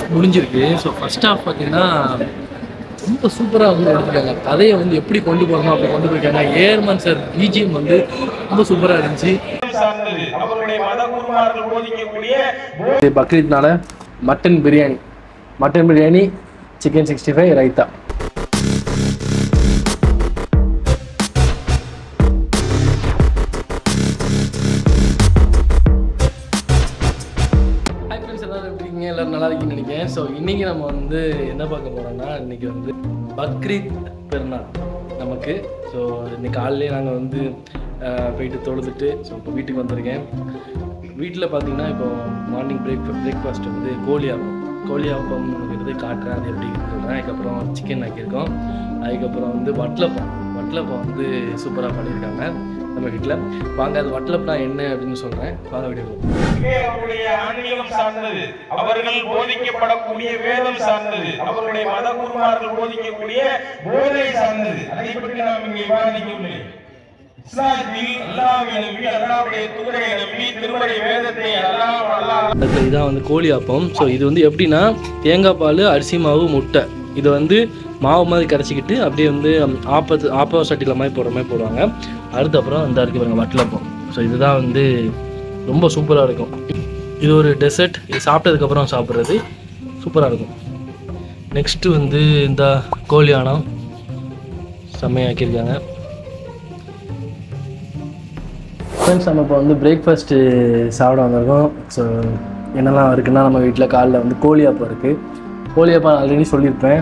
Half முடிஞ்சிருக்கு so first half பார்த்தீங்கன்னா ரொம்ப சூப்பராக வந்து எடுத்துருக்காங்க கதையை வந்து எப்படி கொண்டு போகணும் அப்படி கொண்டு போயிருக்காங்க ஏர்மன் சார் பிஜிஎம் வந்து ரொம்ப சூப்பராக இருந்துச்சு சார்ந்தது அவர்களுடைய மத குருமார்கள் போதிக்கக்கூடிய இது பக்ரீத்னால mutton biryani mutton biryani chicken sixty five raita hi friends எல்லாரும் எப்படி இருக்கீங்க எல்லாரும் நல்லா இருக்கீங்கன்னு நினைக்கிறேன் ஸோ இன்றைக்கி நம்ம வந்து என்ன பார்க்க போகிறோம்னா இன்றைக்கி வந்து பக்ரீத் பெருநாள் நமக்கு ஸோ இன்னைக்கு காலையிலே நாங்கள் வந்து அஹ், போயிட்டு தொழுதுட்டு ஸோ இப்போ வீட்டுக்கு வந்திருக்கேன் வீட்டில் பார்த்தீங்கன்னா இப்போ மார்னிங் பிரேக் பிரேக்ஃபாஸ்ட் வந்து கோழி ஆப்பம் கோழி ஆப்பம் இருக்கிறது காட்டுறேன் அது எப்படி சொல்கிறேன் அதுக்கப்புறம் சிக்கன் ஆக்கியிருக்கோம் அதுக்கப்புறம் வந்து வட்டலப்பம் வட்டலப்பம் வந்து சூப்பராக பண்ணியிருக்காங்க நம்ம வீட்டில் வாங்க அது வட்டலப்பம்னா என்ன அப்படின்னு சொல்கிறேன் வாங்க வீடியோ அவர்களுடைய ஆன்மீகம் சார்ந்தது அவர்கள் போதிக்கப்படக்கூடிய வேதம் சார்ந்தது அவர்களுடைய மத குருமார்கள் போதிக்கக்கூடிய போதை சார்ந்தது அதை பற்றி நாம் இங்கே விவாதிக்கவில்லை இஸ்லாத்தில் அல்லாஹ்வை நம்பி அல்லாஹ்வுடைய தூதரை நம்பி திருமறை வேதத்தை அல்லாஹ் அல்லாஹ் அடுத்து இதான் வந்து கோழி ஆப்பம் ஸோ இது வந்து எப்படின்னா தேங்காய் பால் அரிசி மாவு முட்டை இதை வந்து மாவு மாதிரி கரைச்சிக்கிட்டு அப்படியே வந்து ஆப்பத்து ஆப்ப சட்டியில் மாதிரி போடுற மாதிரி போடுவாங்க அடுத்து அப்புறம் இந்த இருக்கு பாருங்க வட்டலப்பம் ஸோ இதுதான் வந்து ரொம்ப சூப்பராக இருக்கும் இது ஒரு டெசர்ட் இது சாப்பிட்டதுக்கப்புறம் சாப்பிட்றது சூப்பராக இருக்கும் நெக்ஸ்ட்டு வந்து இந்த கோழியானம் செம்மையாக்கியிருக்காங்க ஃப்ரெண்ட்ஸ் நம்ம இப்போ வந்து பிரேக்ஃபாஸ்ட்டு சாப்பிட வந்திருக்கோம் ஸோ என்னெல்லாம் இருக்குன்னா நம்ம வீட்டில் காலைல வந்து கோழியாப்பம் இருக்குது கோழியாப்பம் ஆல்ரெடி சொல்லியிருப்பேன்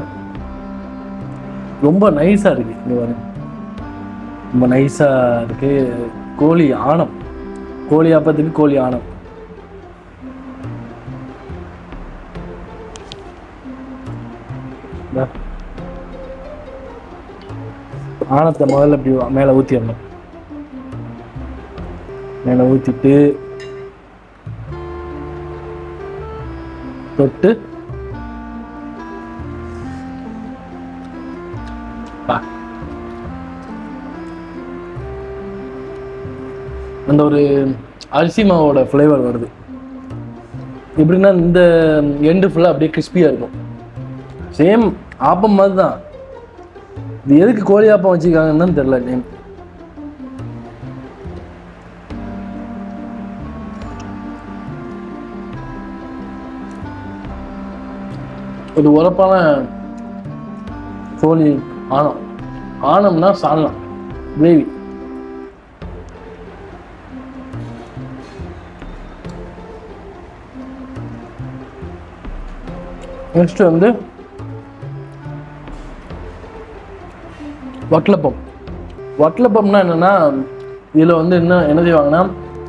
ரொம்ப நைஸாக இருக்குது இங்கே பாருங்க ரொம்ப நைஸாக இருக்குது கோழி ஆணம் கோழி ஆப்பத்துக்கு கோழி ஆணம் இந்தா. ஆணத்தை முதல்ல இப்படி மேலே ஊற்றிடணும் மேலே ஊற்றிட்டு தொட்டு பா. அந்த ஒரு அரிசி மாவோட ஃப்ளேவர் வருது எப்படின்னா இந்த எண்டு ஃபுல்லாக அப்படியே கிறிஸ்பியாக இருக்கும் சேம் ஆப்பம் மாதிரி தான் இது எதுக்கு கோழி ஆப்பம் வச்சுருக்காங்கன்னு தெரில நேம் ஒரு உரப்பான கோழி ஆணம் ஆணம்னா சால்னா கிரேவி நெக்ஸ்ட் வந்து வட்டலப்பம் வட்டலப்பம்னா என்னன்னா இதில் வந்து என்ன என்ன செய்வாங்கன்னா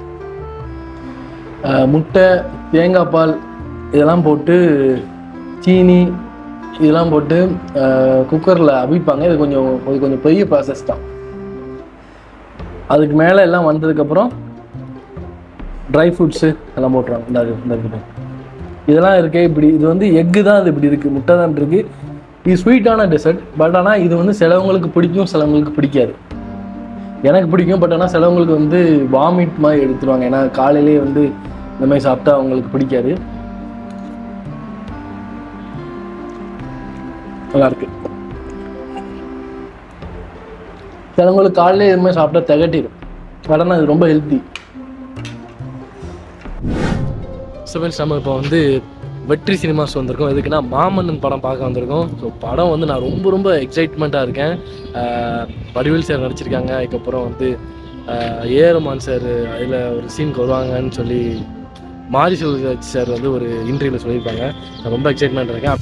அஹ், முட்டை தேங்காய் பால் இதெல்லாம் போட்டு சீனி இதெல்லாம் போட்டு குக்கரில் அவிப்பாங்க இது கொஞ்சம் இது கொஞ்சம் பெரிய ப்ராசஸ் தான் அதுக்கு மேலே எல்லாம் வந்ததுக்கப்புறம் ட்ரை ஃப்ரூட்ஸு எல்லாம் போட்டுருவாங்க இந்த இது- இந்த இருக்குது இதெல்லாம் இருக்கே இப்படி இது வந்து எக்கு தான் இது இப்படி இருக்குது முட்டை தான் இருக்கு இது ஸ்வீட்டான டெசர்ட் பட் ஆனால் இது வந்து சிலவங்களுக்கு பிடிக்கும் சிலவங்களுக்கு பிடிக்காது எனக்கு பிடிக்கும் பட் ஆனால் சிலவங்களுக்கு வந்து வாமிட் மாதிரி எடுத்துருவாங்க ஏன்னா காலையிலேயே வந்து இந்த மாதிரி சாப்பிட்டா அவங்களுக்கு பிடிக்காது நல்லா இருக்கு சிலவங்களுக்கு காலையிலே இது மாதிரி சாப்பிட்டா திகட்டிடும் பட் ஆனால் இது ரொம்ப ஹெல்த்தி செவன்ஸ் நம்ம இப்போ வந்து வெற்றி சினிமாஸ் வந்திருக்கோம் எதுக்குன்னா மாமன்னன் படம் பார்க்க வந்திருக்கோம் ஸோ படம் வந்து நான் ரொம்ப ரொம்ப எக்ஸைட்மெண்ட்டாக இருக்கேன் ஆஹ் வடிவேல் சார் நடிச்சிருக்காங்க அதுக்கப்புறம் வந்து ஆஹ் ஏ ரமான் சார் அதில் ஒரு சீனுக்கு வருவாங்கன்னு சொல்லி மாரி செல்வராஜ் சார் வந்து ஒரு இன்டர்வியூவில் சொல்லியிருப்பாங்க நான் ரொம்ப எக்ஸைட்மெண்ட் இருக்கேன்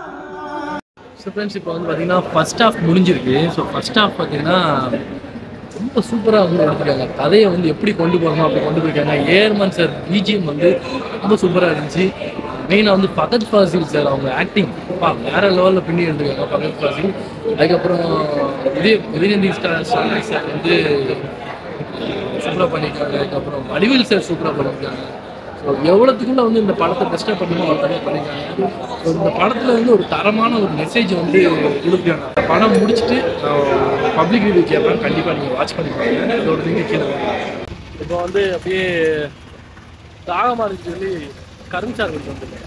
ஸோ ஃப்ரெண்ட்ஸ் இப்போ வந்து பார்த்தீங்கன்னா ஃபர்ஸ்ட் ஹாஃப் முடிஞ்சிருக்கு ஸோ ஃபர்ஸ்ட் ஹாஃப் பார்த்தீங்கன்னா ரொம்ப சூப்பராக வந்து எடுத்துருக்காங்க கதையை வந்து எப்படி கொண்டு போகணும் அப்படி கொண்டு போயிருக்காங்க ஏர்மன் சார் பிஜிஎம் வந்து ரொம்ப சூப்பராக இருந்துச்சு மெயினாக வந்து பகத் ஃபாசில் சார் அவங்க ஆக்டிங் பா வேற லெவலில் பின்னி எடுத்துருக்காங்க பகத் ஃபாசில் அதுக்கப்புறம் விஜய் விஜயந்தி ஸ்டார் சார் வந்து சூப்பராக பண்ணியிருக்காங்க அதுக்கப்புறம் வடிவேல் சார் சூப்பராக பண்ணியிருக்காங்க ஸோ எவ்வளோத்துக்குள்ள வந்து இந்த படத்தை பெஸ்ட்டாக பண்ணுமோ அவ்வளோ பண்ணியிருக்காங்க So, இந்த படத்தில் வந்து ஒரு தரமான ஒரு மெசேஜ் வந்து கொடுக்குறாங்க படம் முடிச்சுட்டு நான் பப்ளிக் ரிவ்யூ கேட்பேன் கண்டிப்பாக நீங்கள் வாட்ச் பண்ணிப்பாங்க அதோட நீங்கள் கீழே இப்போ வந்து அப்படியே தாகமாக இருக்கு சொல்லி கரும்சார் வந்து வந்துருக்கேன்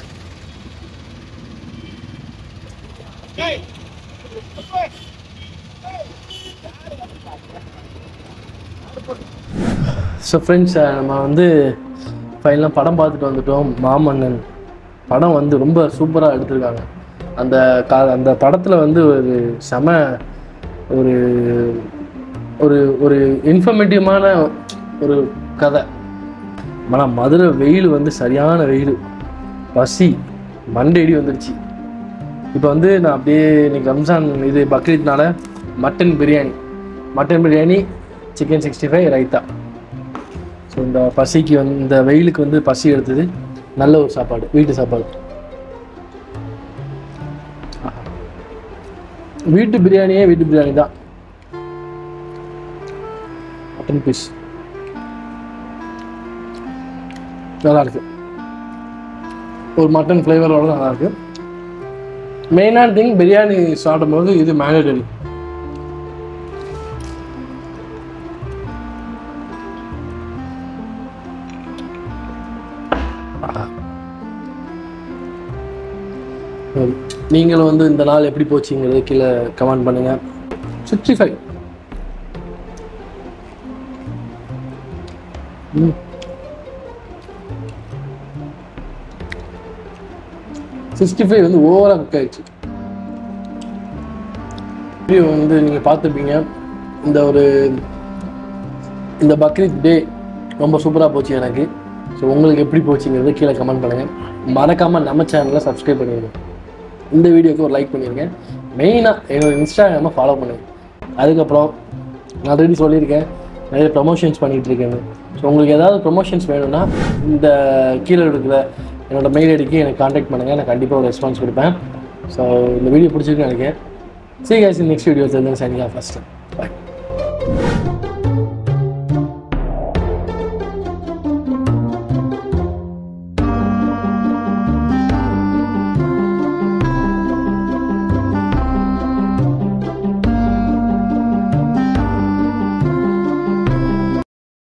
ஸோ ஃப்ரெண்ட்ஸ் நம்ம வந்து ஃபைனலாக படம் பார்த்துட்டு வந்துட்டோம் மாமன்னன் படம் வந்து ரொம்ப சூப்பராக எடுத்திருக்காங்க அந்த கா அந்த படத்தில் வந்து ஒரு செம ஒரு ஒரு ஒரு இன்ஃபர்மேட்டிவான ஒரு கதை ஆனால் மதுரை வெயில் வந்து சரியான வெயில் பசி மண்டேடி வந்துடுச்சு இப்போ வந்து நான் அப்படியே இன்னைக்கு ரம்ஜான் இது பக்ரீத்னால mutton biryani mutton biryani chicken sixty five raita so இந்த பசிக்கு வந்து இந்த வெயிலுக்கு வந்து பசி எடுத்தது நல்ல ஒரு சாப்பாடு வீட்டு சாப்பாடு ஆஹா. வீட்டு பிரியாணியே வீட்டு பிரியாணி தான் மட்டன் பீஸ் நல்லா இருக்கு ஒரு மட்டன் ஃப்ளேவரோட நல்லா இருக்கு மெயினான திங் பிரியாணி சாப்பிடும்போது இது மேண்டடரி நீங்களும் வந்து இந்த நாள் எப்படி போச்சுங்கிறது கீழே கமெண்ட் பண்ணுங்க சிக்ஸ்டி ஃபைவ் சிக்ஸ்டி ஃபைவ் வந்து ஓவராக குக் ஆயிடுச்சு வீடியோ வந்து நீங்கள் பார்த்துருப்பீங்க இந்த ஒரு இந்த பக்ரீத் டே ரொம்ப சூப்பராக போச்சு எனக்கு ஸோ உங்களுக்கு எப்படி போச்சுங்கிறத கீழே கமெண்ட் பண்ணுங்கள் மறக்காமல் நம்ம சேனலை சப்ஸ்கிரைப் பண்ணிடுங்க இந்த வீடியோக்கு ஒரு லைக் பண்ணிடுங்க மெயினாக என்னோட இன்ஸ்டாகிராமை ஃபாலோ பண்ணுங்க அதுக்கப்புறம் நான் ஆல்ரெடி சொல்லியிருக்கேன் நிறைய ப்ரமோஷன்ஸ் பண்ணிகிட்டு இருக்கேன்னு ஸோ உங்களுக்கு ஏதாவது ப்ரொமோஷன்ஸ் வேணும்னா இந்த கீழே இருக்கிற என்னோட மெயில் ஐடிக்கு எனக்கு காண்டாக்ட் பண்ணுங்கள் நான் கண்டிப்பாக ஒரு ரெஸ்பான்ஸ் கொடுப்பேன் ஸோ இந்த வீடியோ பிடிச்சிருக்குன்னு நினைக்கிறேன் சரி guys in next video till then signing off first